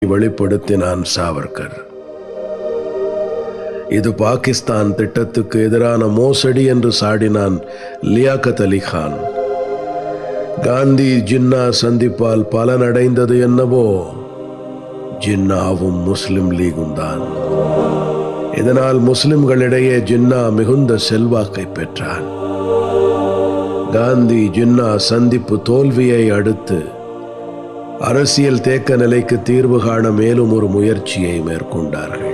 வெளிப்படுத்தினான் சாவர்கர் இது பாகிஸ்தான் திட்டத்துக்கு எதிரான மோசடி என்று சாடினான் லியாக்கத் அலி கான் காந்தி ஜின்னா சந்திப்பால் பலனடைந்தது என்னவோ ஜின்னாவும் முஸ்லிம் லீகும் தான் இதனால் முஸ்லிம்களிடையே ஜின்னா மிகுந்த செல்வாக்கை பெற்றான் காந்தி ஜின்னா சந்திப்பு தோல்வியை அடுத்து அரசியல் தேக்க நிலைக்கு தீர்வு காண மேலும் ஒரு முயற்சியை மேற்கொண்டார்கள்